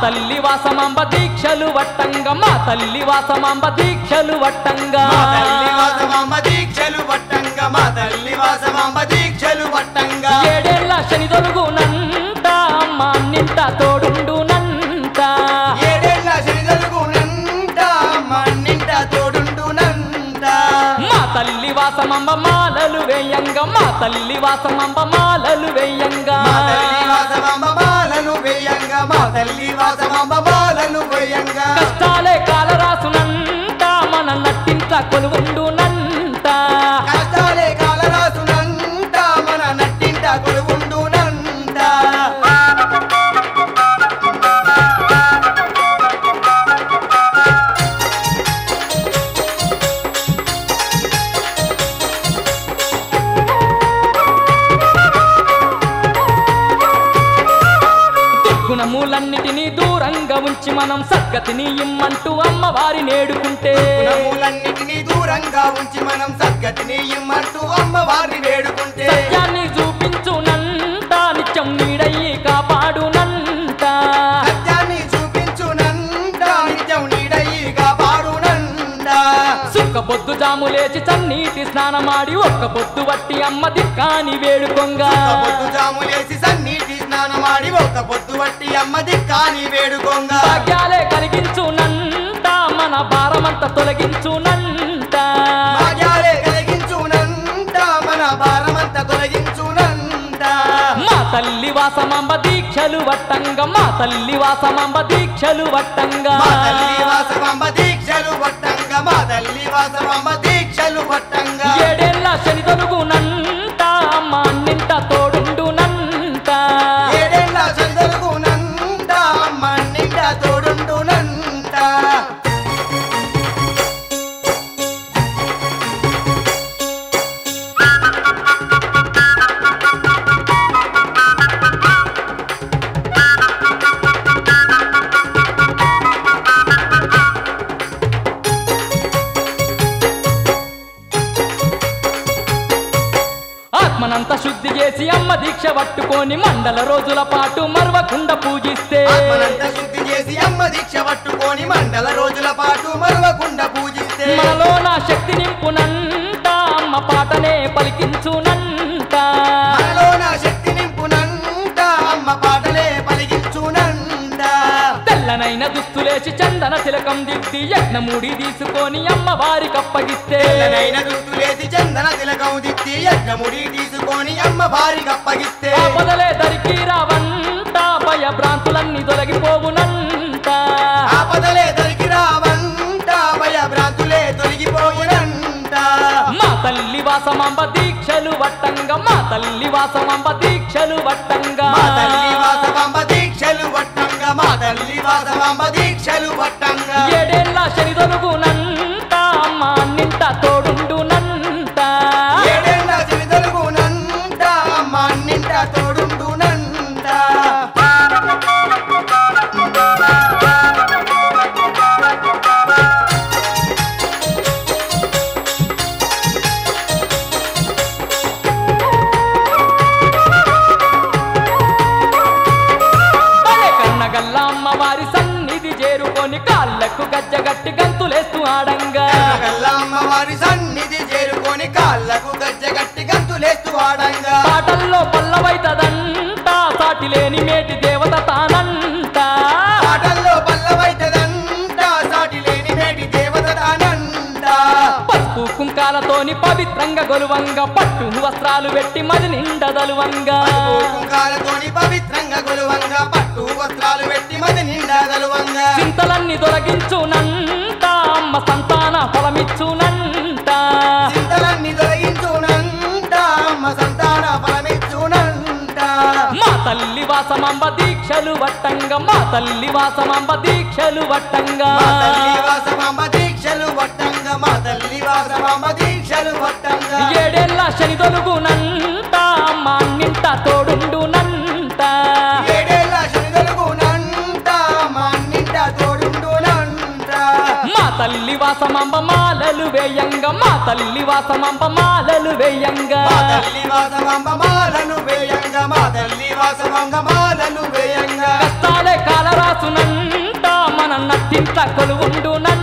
తల్లి వాసమాంబ దీక్షలు వట్టంగా మా తల్లి వాసమాంబ దీక్షలు వట్టంగా మా తల్లి వాసమాంబ దీక్షలు వట్టంగా మా తల్లి వాసమాంబ దీక్షలు వట్టంగా ఏడేళ్ల శని తొలుగునంట అమ్మ నింట తోడుండునంట ఏడేళ్ల శనిదలుగునంట మన్నింట తోడుండునంట మా తల్లి వాసమంబ మాలలు వేయంగా మా తల్లి వాసమంబ మాలలు వేయంగా మా తల్లి వాసమాంబ మాలను వేయంగా మా తల్లి వాసమాంబ మాలను వేయంగా కష్టాలే కాలరాసునంట మన నట్టింట కొలువుండునంట కష్టాలే కాలరాసునంట మన నట్టింట కొలువుండునంట దుర్గుణములన్నిటినీ దూరంగా ఉంచి మనం సద్గతిని ఇమ్మంటూ అమ్మవారి నేడుకుంటే గుణములన్నిటినీ దూరంగా ఉంచి మనం సద్గతిని ఇమ్మంటూ అమ్మవారిని వేడుకుంటే సత్యాన్ని చూపించునంట నిత్యం నీడయ్యి కాపాడునంట సత్యాన్ని చూపించునంట నిత్యం నీడయి కాపాడునంట సుక్క పొద్దు జాము లేచి చన్నీటి స్నానమాడి ఒక్క పొద్దు వట్టి అమ్మ దిక్కాని వేడుకొంగా ఒక పొద్దు జాములేసి సన్నీటి స్నానమాడి ఒక పొద్దు వట్టి అమ్మది కాని వేడుకోంగా భాగ్యాలే కలిగించునంట మన భారమంతా తొలగించునంట భాగ్యాలే కలిగించునంట మన భారమంతా తొలగించునంట మా తల్లి వాసమాంబ దీక్షలు వట్టంగా మా తల్లి వాసమాంబ దీక్షలు వట్టంగా మా తల్లి వాసమాంబ దీక్షలు పట్టంగా మా తల్లి వాసమాంబ దీక్షలు పట్టంగా ఏడేళ్ల శని తొలుగునంట అమ్మ నింట తోడుండునంట ఏడేళ్ళ చందరుగునంట అమ్మ నిండా తోడుండునంట ఆత్మనంత శుద్ధి చేసి అమ్మ దీక్ష పట్టుకొని మండల రోజుల పాటు మరవకుండా పూజిస్తే ఆత్మనంత శుద్ధి చేసి అమ్మ దీక్ష పట్టుకొని మండల రోజుల పాటు మరవకుండా పూజిస్తే మనలో నా శక్తి నింపునంట అమ్మ పాటనే పలికించునంట మనలో నా శక్తి నింపునంట అమ్మ పాటలే పలిగించునంట తెల్లనైన దుస్తులేసి చందన తిలకం దిద్ది యజ్ఞముడి తీసుకొని అమ్మ వారికి అప్పగిస్తే తెల్లనైన దుస్తులేసి చందన తిలకం దిత్తి యజ్ఞముడి తీసుకొని అమ్మ భారీకి అప్పగిస్తే ఆపదలే దరికి రావంట భయ భ్రాంతులన్నీ తొలగిపోవునంట ఆపదలే దరికి రావంట భయ భ్రాంతులే తొలగిపోవునంట మా తల్లి వాసమాంబ దీక్షలు వట్టంగా మా తల్లి వాసమాంబ దీక్షలు వట్టంగా మా తల్లి వాసవాంబ దీక్షలు పట్టంగా మా తల్లి వాసవాంబ దీక్షలు పట్టంగా ఏడేళ్ల శని తొలుగునంట అమ్మ నింట తోడుండునంట ఏడేళ్ళ చిరుదలుగునంట అమ్మ నింట తోడుండునంట భలే కన్నగల్ల అమ్మవారి సన్నిధి చేరుకొని కాళ్ళకు గజ్జగట్టి గంతులేస్తూ ఆడంగా కనగల్ల అమ్మవారి సన్నిధి చేరుకొని కాళ్ళకు గజ్జగట్టి గంతులేస్తూ ఆడంగా పాటల్లో పల్లవైతదంట సాటి లేని మేటి దేవత తానంట పాటల్లో పల్లవైతదంట సాటి లేని మేటి దేవత తానంట పసుపు కుంకాలతోని పవిత్రంగా గొలువంగా పట్టు వస్త్రాలు పెట్టి మది నిండదలువంగా పసుపు కుంకాలతోని పవిత్రంగా గొలువంగా పట్టు వస్త్రాలు పెట్టి మది నిండా గలువంగా చింతలన్నీ తొలగించునంట అమ్మ సంతాన ఫలమిచ్చునంట చింతలన్నీ తొలగించునంట అమ్మ సంతాన ఫలమిచ్చునంట మా తల్లి వాసమాంబ దీక్షలు వట్టంగా మా తల్లి వాసమాంబ దీక్షలు వట్టంగా మా తల్లి వాసమాంబ దీక్షలు పట్టంగా మా తల్లి వాసమాంబ దీక్షలు పట్టంగా ఏడేళ్ల శని తొలుగునంట అమ్మ నింట తోడుండునంట ఏడేళ్ళ శనిదలుగునంట మా నింట తోడుండునంట మా తల్లి వాసమాంబ మాలలు వేయంగా మా తల్లి వాసమాంబ మాలలు వేయంగా మా తల్లి వాసమాంబ మాలను వేయంగా వేయంగా మా తల్లి వాసవంగ మాలలు వేయంగా కష్టాలే కాలరాసునంట మన నట్టింత కొలువుండునంట